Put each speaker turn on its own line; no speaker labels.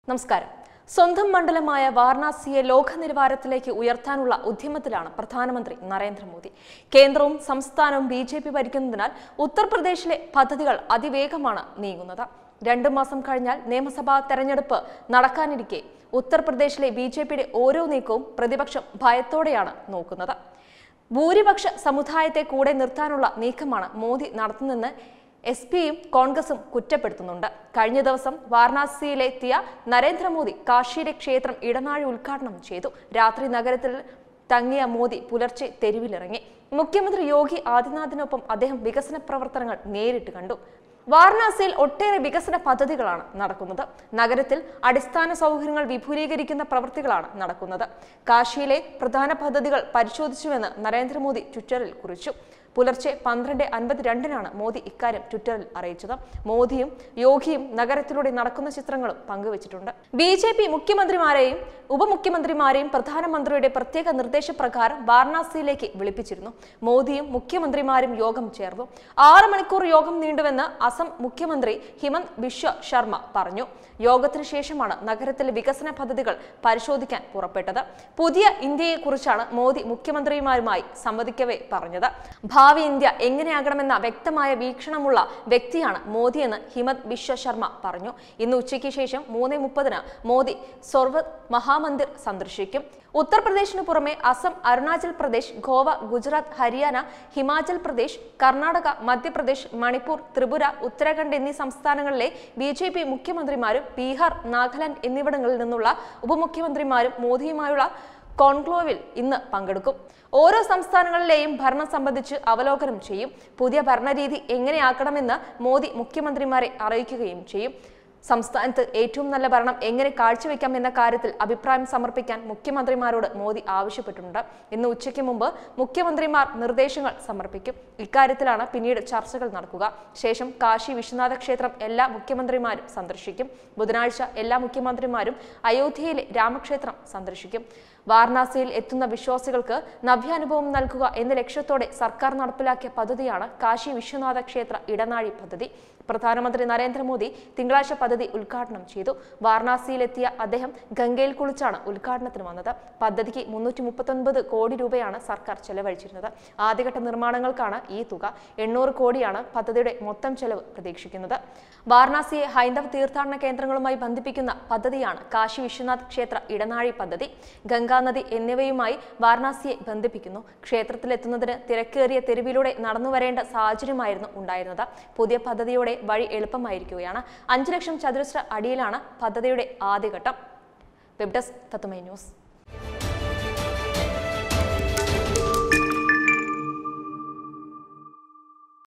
നമസ്കാരം സ്വന്തം മണ്ഡലമായ വാരണാസിയെ ലോക നിലവാരത്തിലേക്ക് ഉയർത്താനുള്ള ഉദ്യമത്തിലാണ് പ്രധാനമന്ത്രി നരേന്ദ്രമോദി കേന്ദ്രവും സംസ്ഥാനവും ബി ജെ പി ഭരിക്കുന്നതിനാൽ ഉത്തർപ്രദേശിലെ പദ്ധതികൾ അതിവേഗമാണ് നീങ്ങുന്നത് രണ്ടു മാസം കഴിഞ്ഞാൽ നിയമസഭാ തെരഞ്ഞെടുപ്പ് നടക്കാനിരിക്കെ ഉത്തർപ്രദേശിലെ ബി ജെ പിയുടെ ഓരോ നീക്കവും പ്രതിപക്ഷം ഭയത്തോടെയാണ് നോക്കുന്നത് ഭൂരിപക്ഷ സമുദായത്തെ കൂടെ നിർത്താനുള്ള നീക്കമാണ് മോദി നടത്തുന്നതെന്ന് എസ് പിയും കോൺഗ്രസും കുറ്റപ്പെടുത്തുന്നുണ്ട് കഴിഞ്ഞ ദിവസം വാരണാസിയിലെത്തിയ നരേന്ദ്രമോദി കാശിയിലെ ക്ഷേത്രം ഇടനാഴി ഉദ്ഘാടനം ചെയ്തു രാത്രി നഗരത്തിൽ തങ്ങിയ മോദി പുലർച്ചെ തെരുവിലിറങ്ങി മുഖ്യമന്ത്രി യോഗി ആദിത്യനാഥിനൊപ്പം അദ്ദേഹം വികസന പ്രവർത്തനങ്ങൾ നേരിട്ട് കണ്ടു വാരണാസിയിൽ ഒട്ടേറെ വികസന പദ്ധതികളാണ് നടക്കുന്നത് നഗരത്തിൽ അടിസ്ഥാന സൗകര്യങ്ങൾ വിപുലീകരിക്കുന്ന പ്രവൃത്തികളാണ് നടക്കുന്നത് കാശിയിലെ പ്രധാന പദ്ധതികൾ പരിശോധിച്ചുവെന്ന് നരേന്ദ്രമോദി ട്വിറ്ററിൽ കുറിച്ചു പുലർച്ചെ പന്ത്രണ്ട് അൻപത്തിരണ്ടിനാണ് മോദി ഇക്കാര്യം ട്വിറ്ററിൽ അറിയിച്ചത് മോദിയും യോഗിയും നഗരത്തിലൂടെ നടക്കുന്ന ചിത്രങ്ങളും പങ്കുവച്ചിട്ടുണ്ട് ബി ജെ പി മുഖ്യമന്ത്രിമാരെയും ഉപമുഖ്യമന്ത്രിമാരെയും പ്രധാനമന്ത്രിയുടെ പ്രത്യേക നിർദ്ദേശപ്രകാരം വാരണാസിയിലേക്ക് വിളിപ്പിച്ചിരുന്നു മോദിയും മുഖ്യമന്ത്രിമാരും യോഗം ചേർന്നു ആറ് മണിക്കൂർ യോഗം നീണ്ടുവെന്ന് അസം മുഖ്യമന്ത്രി ഹിമന്ത് ബിശ്വ ശർമ്മ പറഞ്ഞു യോഗത്തിന് ശേഷമാണ് നഗരത്തിലെ വികസന പദ്ധതികൾ പരിശോധിക്കാൻ പുറപ്പെട്ടത് പുതിയ ഇന്ത്യയെക്കുറിച്ചാണ് മോദി മുഖ്യമന്ത്രിമാരുമായി സംവദിക്കവേ പറഞ്ഞത് ഭാവി ഇന്ത്യ എങ്ങനെയാകണമെന്ന വ്യക്തമായ വീക്ഷണമുള്ള വ്യക്തിയാണ് മോദിയെന്ന് ഹിമന്ത് ബിശ്വ ശർമ്മ പറഞ്ഞു ഇന്ന് ഉച്ചയ്ക്ക് ശേഷം മൂന്ന് മുപ്പതിന് മോദി സൊർവത് മഹാമന്ദിർ സന്ദർശിക്കും ഉത്തർപ്രദേശിനു പുറമെ അസം അരുണാചൽ പ്രദേശ് ഗോവ ഗുജറാത്ത് ഹരിയാന ഹിമാചൽ പ്രദേശ് കർണാടക മധ്യപ്രദേശ് മണിപ്പൂർ ത്രിപുര ഉത്തരാഖണ്ഡ് എന്നീ സംസ്ഥാനങ്ങളിലെ ബി ജെ പി മുഖ്യമന്ത്രിമാരും ബീഹാർ നാഗാലാൻഡ് എന്നിവിടങ്ങളിൽ നിന്നുള്ള ഉപമുഖ്യമന്ത്രിമാരും മോദിയുമായുള്ള കോൺക്ലോവിൽ ഇന്ന് പങ്കെടുക്കും ഓരോ സംസ്ഥാനങ്ങളിലെയും ഭരണം സംബന്ധിച്ച് അവലോകനം ചെയ്യും പുതിയ ഭരണരീതി എങ്ങനെയാക്കണമെന്ന് മോദി മുഖ്യമന്ത്രിമാരെ അറിയിക്കുകയും ചെയ്യും സംസ്ഥാനത്ത് ഏറ്റവും നല്ല ഭരണം എങ്ങനെ കാഴ്ചവെക്കാം എന്ന കാര്യത്തിൽ അഭിപ്രായം സമർപ്പിക്കാൻ മുഖ്യമന്ത്രിമാരോട് മോദി ആവശ്യപ്പെട്ടിട്ടുണ്ട് ഇന്ന് ഉച്ചയ്ക്ക് മുമ്പ് മുഖ്യമന്ത്രിമാർ നിർദ്ദേശങ്ങൾ സമർപ്പിക്കും ഇക്കാര്യത്തിലാണ് പിന്നീട് ചർച്ചകൾ നടക്കുക ശേഷം കാശി വിശ്വനാഥ ക്ഷേത്രം എല്ലാ മുഖ്യമന്ത്രിമാരും സന്ദർശിക്കും ബുധനാഴ്ച എല്ലാ മുഖ്യമന്ത്രിമാരും അയോധ്യയിലെ രാമക്ഷേത്രം സന്ദർശിക്കും വാരണാസിയിൽ എത്തുന്ന വിശ്വാസികൾക്ക് നവ്യാനുഭവം നൽകുക എന്ന ലക്ഷ്യത്തോടെ സർക്കാർ നടപ്പിലാക്കിയ പദ്ധതിയാണ് കാശി വിശ്വനാഥ ക്ഷേത്ര ഇടനാഴി പദ്ധതി പ്രധാനമന്ത്രി നരേന്ദ്രമോദി തിങ്കളാഴ്ച പദ്ധതി ഉദ്ഘാടനം ചെയ്തു വാരണാസിയിലെത്തിയ അദ്ദേഹം ഗംഗയിൽ കുളിച്ചാണ് ഉദ്ഘാടനത്തിന് വന്നത് പദ്ധതിക്ക് മുന്നൂറ്റി മുപ്പത്തൊൻപത് കോടി രൂപയാണ് സർക്കാർ ചെലവഴിച്ചിരുന്നത് ആദ്യഘട്ട നിർമ്മാണങ്ങൾക്കാണ് ഈ തുക എണ്ണൂറ് കോടിയാണ് പദ്ധതിയുടെ മൊത്തം ചെലവ് പ്രതീക്ഷിക്കുന്നത് വാരണാസിയെ ഹൈന്ദവ തീർത്ഥാടന കേന്ദ്രങ്ങളുമായി ബന്ധിപ്പിക്കുന്ന പദ്ധതിയാണ് കാശി വിശ്വനാഥ് ക്ഷേത്ര ഇടനാഴി പദ്ധതി ഗംഗാനദി എന്നിവയുമായി വാരണാസിയെ ബന്ധിപ്പിക്കുന്നു ക്ഷേത്രത്തിലെത്തുന്നതിന് തിരക്കേറിയ തെരുവിലൂടെ നടന്നു വരേണ്ട സാഹചര്യമായിരുന്നു ഉണ്ടായിരുന്നത് പുതിയ പദ്ധതിയോടെ വഴി എളുപ്പമായിരിക്കുകയാണ് അഞ്ചു ലക്ഷം ചതുരശ്ര അടിയിലാണ് പദ്ധതിയുടെ ആദ്യഘട്ടം വെബ് ഡെസ്ക് തത്തുമൈ ന്യൂസ്